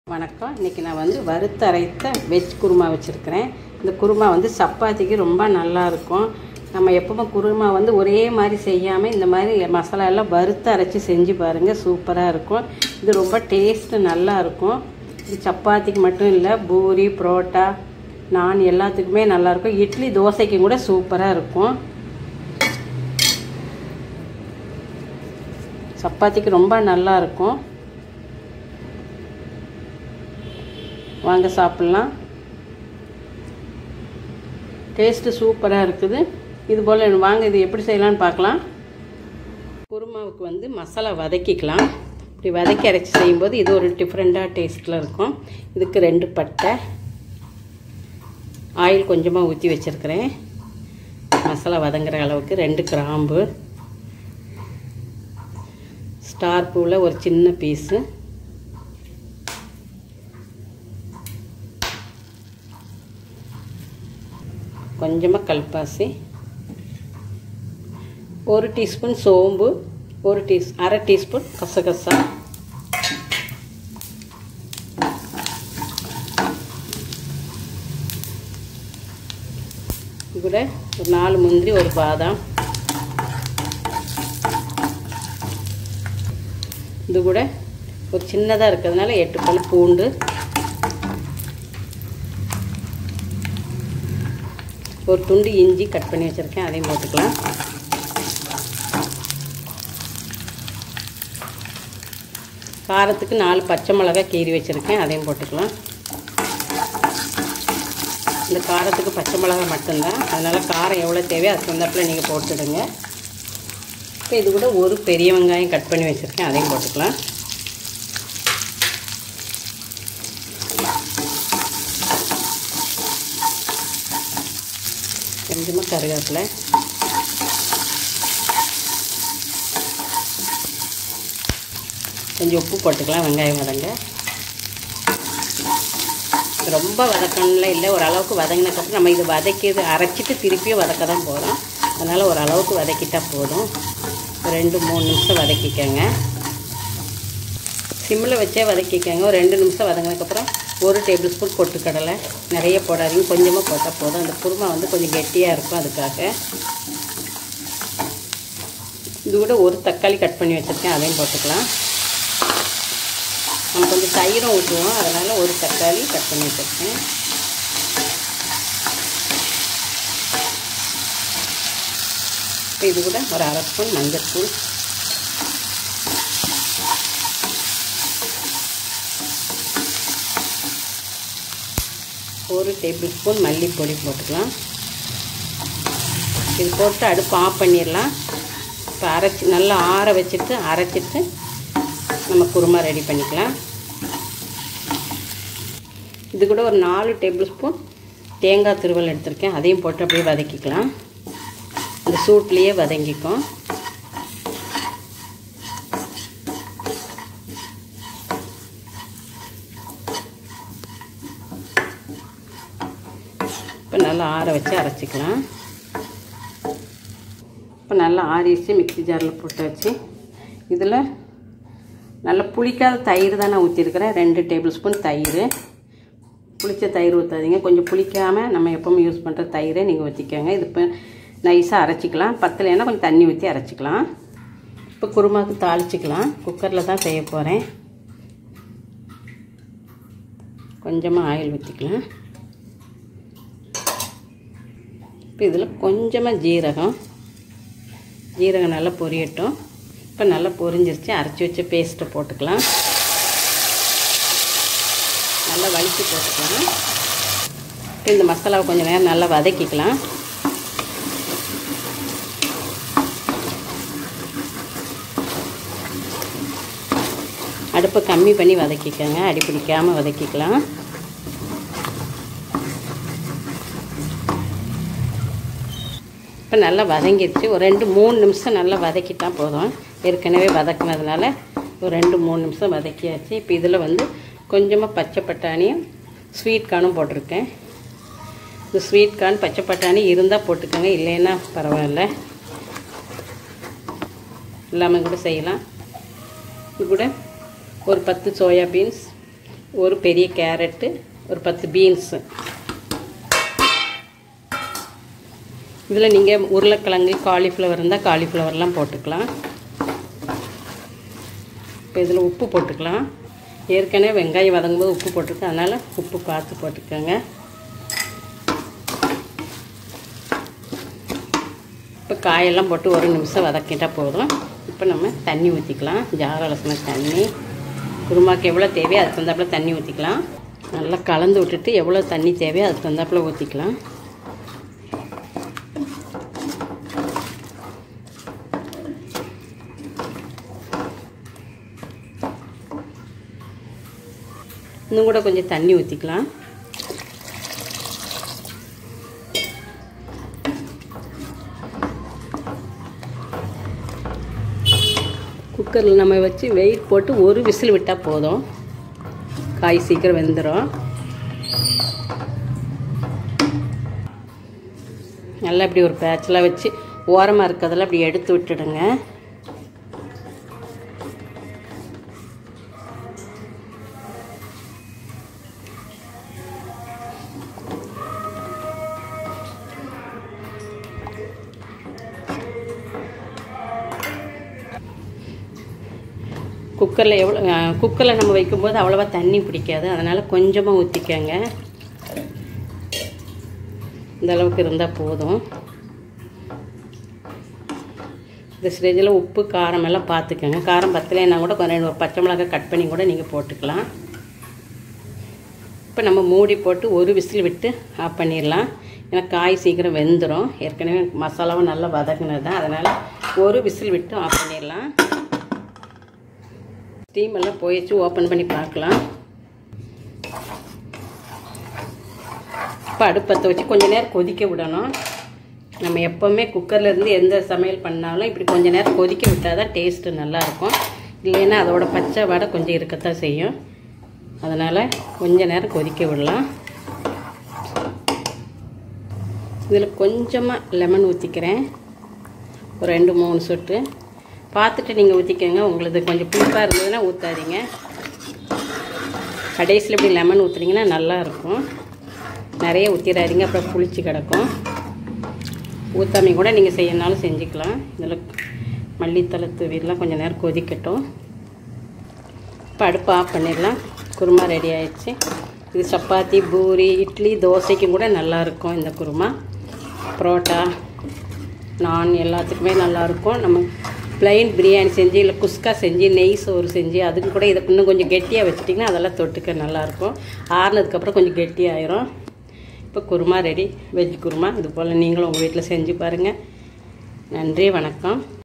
வணக்கம் இன்றைக்கி நான் வந்து வறுத்தரைத்த வெஜ் குருமா வச்சுருக்கிறேன் இந்த குருமா வந்து சப்பாத்திக்கு ரொம்ப நல்லா இருக்கும் நம்ம எப்பவுமே குருமா வந்து ஒரே மாதிரி செய்யாமல் இந்த மாதிரி மசாலா எல்லாம் வறுத்து அரைச்சி செஞ்சு பாருங்கள் சூப்பராக இருக்கும் இது ரொம்ப டேஸ்ட்டு நல்லா இருக்கும் இது சப்பாத்திக்கு மட்டும் இல்லை பூரி புரோட்டா நான் எல்லாத்துக்குமே நல்லாயிருக்கும் இட்லி தோசைக்கு கூட சூப்பராக இருக்கும் சப்பாத்திக்கு ரொம்ப நல்லா இருக்கும் வாங்க சாப்பிட்லாம் டேஸ்ட்டு சூப்பராக இருக்குது இது போல் வாங்க இது எப்படி செய்யலான்னு பார்க்கலாம் குருமாவுக்கு வந்து மசாலா வதக்கிக்கலாம் இப்படி வதக்கி அரைச்சி செய்யும்போது இது ஒரு டிஃப்ரெண்ட்டாக டேஸ்ட்டில் இருக்கும் இதுக்கு ரெண்டு பட்டை ஆயில் கொஞ்சமாக ஊற்றி வச்சுருக்கிறேன் மசாலா வதங்குற அளவுக்கு ரெண்டு கிராம்பு ஸ்டார் பூவில் ஒரு சின்ன பீஸு கொஞ்சமாக கல்பாசி ஒரு டீஸ்பூன் சோம்பு ஒரு டீஸ் அரை டீஸ்பூன் கசகசா கூட ஒரு நாலு முந்திரி ஒரு பாதாம் இது கூட ஒரு சின்னதாக இருக்கிறதுனால எட்டு பல் பூண்டு ஒரு துண்டு இஞ்சி கட் பண்ணி வச்சுருக்கேன் அதையும் போட்டுக்கலாம் காரத்துக்கு நாலு பச்சை மிளகா கீறி வச்சுருக்கேன் அதையும் போட்டுக்கலாம் இந்த காரத்துக்கு பச்சை மிளகா மட்டும்தான் அதனால் காரம் எவ்வளோ தேவையோ அது தகுந்தாப்பில் நீங்கள் போட்டுடுங்க இப்போ இது கூட ஒரு பெரிய வெங்காயம் கட் பண்ணி வச்சுருக்கேன் அதையும் போட்டுக்கலாம் கொஞ்சமாக கருவேப்பிலை கொஞ்சம் உப்பு போட்டுக்கலாம் வெங்காயம் வதங்க ரொம்ப வதக்கணும்ல இல்லை ஒரு அளவுக்கு வதங்கினதுக்கப்புறம் நம்ம இது வதக்கிது அரைச்சிட்டு திருப்பியும் வதக்க தான் போகிறோம் அதனால் ஒரு அளவுக்கு வதக்கிட்டால் போதும் ஒரு ரெண்டு மூணு நிமிஷம் வதக்கிக்கோங்க சிம்மில் வச்சே வதக்கிக்கோங்க ஒரு ரெண்டு நிமிஷம் வதங்கினதுக்கப்புறம் ஒரு டேபிள் ஸ்பூன் பொட்டுக்கடலை நிறைய போடாதீங்க கொஞ்சமாக போட்டால் போதும் அந்த குருமா வந்து கொஞ்சம் கெட்டியாக இருக்கும் அதுக்காக இது கூட ஒரு தக்காளி கட் பண்ணி வச்சுருக்கேன் அதையும் போட்டுக்கலாம் நம்ம கொஞ்சம் தயிரும் ஊற்றுவோம் அதனால் ஒரு தக்காளி கட் பண்ணி வச்சுருக்கேன் இது கூட ஒரு அரை ஸ்பூன் மஞ்சள் தூள் ஒரு டேபிள் ஸ்பூன் மல்லிப்பொடி போட்டுக்கலாம் இது போட்டு அடுப்பு ஆஃப் பண்ணிடலாம் இப்போ அரைச்சி நல்லா ஆற வச்சுட்டு அரைச்சிட்டு நம்ம குருமா ரெடி பண்ணிக்கலாம் இது கூட ஒரு நாலு டேபிள் ஸ்பூன் தேங்காய் திருவல் எடுத்திருக்கேன் அதையும் போட்டு அப்படியே வதக்கிக்கலாம் அந்த சூட்லேயே வதங்கிக்கும் இப்போ நல்லா ஆற வச்சு அரைச்சிக்கலாம் இப்போ நல்லா ஆறிச்சு மிக்சி ஜாரில் போட்டாச்சு இதில் நல்லா புளிக்காத தயிர் தான் நான் ஊற்றிருக்கிறேன் ரெண்டு டேபிள் ஸ்பூன் தயிர் புளித்த தயிர் ஊற்றாதீங்க கொஞ்சம் புளிக்காமல் நம்ம எப்பவும் யூஸ் பண்ணுற தயிரை நீங்கள் ஊற்றிக்கோங்க இது இப்போ நைஸாக அரைச்சிக்கலாம் பத்தலைன்னா கொஞ்சம் தண்ணி ஊற்றி அரைச்சிக்கலாம் இப்போ குருமாவுக்கு தாளிச்சிக்கலாம் குக்கரில் தான் செய்ய போகிறேன் கொஞ்சமாக ஆயில் ஊற்றிக்கலாம் இப்போ இதில் கொஞ்சமாக ஜீரகம் ஜீரகம் நல்லா பொரியட்டும் இப்போ நல்லா பொரிஞ்சிருச்சு அரைச்சி வச்ச பேஸ்ட்டை போட்டுக்கலாம் நல்லா வலிச்சு போட்டுக்கலாம் இப்போ இந்த மசாலாவை கொஞ்சம் நேரம் நல்லா வதக்கிக்கலாம் அடுப்பை கம்மி பண்ணி வதக்கிக்கோங்க அடி பிடிக்காமல் வதக்கிக்கலாம் இப்போ நல்லா வதங்கிடுச்சு ஒரு ரெண்டு மூணு நிமிஷம் நல்லா வதக்கிட்டால் போதும் ஏற்கனவே வதக்குனதுனால ஒரு ரெண்டு மூணு நிமிஷம் வதக்கியாச்சு இப்போ இதில் வந்து கொஞ்சமாக பச்சை பட்டாணியும் ஸ்வீட் கார்னும் போட்டிருக்கேன் இந்த ஸ்வீட் கார்ன் பச்சை பட்டாணி இருந்தால் போட்டுக்கோங்க இல்லைன்னா பரவாயில்ல இல்லாமல் கூட செய்யலாம் இது கூட ஒரு பத்து சோயா பீன்ஸ் ஒரு பெரிய கேரட்டு ஒரு பத்து பீன்ஸு இதில் நீங்கள் உருளைக்கிழங்கு காலிஃப்ளவர் இருந்தால் காலிஃப்ளவர்லாம் போட்டுக்கலாம் இப்போ இதில் உப்பு போட்டுக்கலாம் ஏற்கனவே வெங்காயம் வதங்கும்போது உப்பு போட்டிருக்கேன் அதனால் உப்பு பார்த்து போட்டுக்கோங்க இப்போ காயெல்லாம் போட்டு ஒரு நிமிஷம் வதக்கிட்டால் போதும் இப்போ நம்ம தண்ணி ஊற்றிக்கலாம் ஜார் அலசின தண்ணி குருமாக்கு எவ்வளோ தேவையோ அதுக்கு தகுந்தாப்புல தண்ணி ஊற்றிக்கலாம் நல்லா கலந்து விட்டுட்டு எவ்வளோ தண்ணி தேவையோ அதுக்கு தகுந்தாப்புல ஊற்றிக்கலாம் இன்னும் கூட கொஞ்சம் தண்ணி ஊற்றிக்கலாம் குக்கரில் நம்ம வச்சு வெயிட் போட்டு ஒரு விசில் விட்டால் போதும் காய் சீக்கிரம் வெந்துடும் நல்லா இப்படி ஒரு பேட்செலாம் வச்சு ஓரமாக இருக்கிறதெல்லாம் இப்படி எடுத்து விட்டுடுங்க குக்கரில் எவ்வளோ குக்கரில் நம்ம வைக்கும்போது அவ்வளோவா தண்ணி பிடிக்காது அதனால் கொஞ்சமாக ஊற்றிக்கங்க இந்த அளவுக்கு இருந்தால் போதும் இந்த ஸ்டேஜில் உப்பு காரம் எல்லாம் பார்த்துக்கோங்க காரம் பத்தலைன்னா கூட கொஞ்சம் ரெண்டு ஒரு பச்சை மிளகாய் கட் பண்ணி கூட நீங்கள் போட்டுக்கலாம் இப்போ நம்ம மூடி போட்டு ஒரு விசில் விட்டு ஆஃப் பண்ணிடலாம் ஏன்னா காய் சீக்கிரம் வெந்துடும் ஏற்கனவே மசாலாவும் நல்லா வதக்குனது தான் அதனால் ஒரு விசில் விட்டு ஆஃப் பண்ணிடலாம் ஸ்டீம் எல்லாம் போயிடுச்சு ஓப்பன் பண்ணி பார்க்கலாம் இப்போ அடுப்பத்தை வச்சு கொஞ்சம் நேரம் கொதிக்க விடணும் நம்ம எப்போவுமே குக்கரில் இருந்து எந்த சமையல் பண்ணாலும் இப்படி கொஞ்சம் நேரம் கொதிக்க விட்டால் தான் டேஸ்ட்டு நல்லாயிருக்கும் இல்லைன்னா அதோட பச்சை வடை கொஞ்சம் இருக்கத்தான் செய்யும் அதனால் கொஞ்ச நேரம் கொதிக்க விடலாம் இதில் கொஞ்சமாக லெமன் ஊற்றிக்கிறேன் ஒரு ரெண்டு மூணு சொட்டு பார்த்துட்டு நீங்கள் ஊற்றிக்கோங்க உங்களுக்கு கொஞ்சம் புளிப்பாக இருந்ததுன்னா ஊற்றாதீங்க கடைசியில் இப்படி லெமன் ஊற்றுனீங்கன்னா நல்லாயிருக்கும் நிறைய ஊற்றிடாதீங்க அப்புறம் புளிச்சு கிடக்கும் ஊற்றாமி கூட நீங்கள் செய்யணுனாலும் செஞ்சுக்கலாம் இதில் மல்லித்தலை தூவிலாம் கொஞ்சம் நேரம் கொதிக்கட்டும் இப்போ அடுப்பு ஆஃப் பண்ணிடலாம் குருமா ரெடி ஆயிடுச்சு இது சப்பாத்தி பூரி இட்லி தோசைக்கும் கூட நல்லாயிருக்கும் இந்த குருமா பரோட்டா நான் எல்லாத்துக்குமே நல்லாயிருக்கும் நம்ம ப்ளைன் பிரியாணி செஞ்சு இல்லை குஸ்கா செஞ்சு நெய் சோறு செஞ்சு அதுக்கு கூட இதை இன்னும் கொஞ்சம் கெட்டியாக வச்சுட்டிங்கன்னா அதெல்லாம் தொட்டுக்க நல்லாயிருக்கும் ஆறுனதுக்கப்புறம் கொஞ்சம் கெட்டியாயிரும் இப்போ குருமா ரெடி வெஜ் குருமா இது போல் நீங்களும் உங்கள் வீட்டில் செஞ்சு பாருங்கள் நன்றி வணக்கம்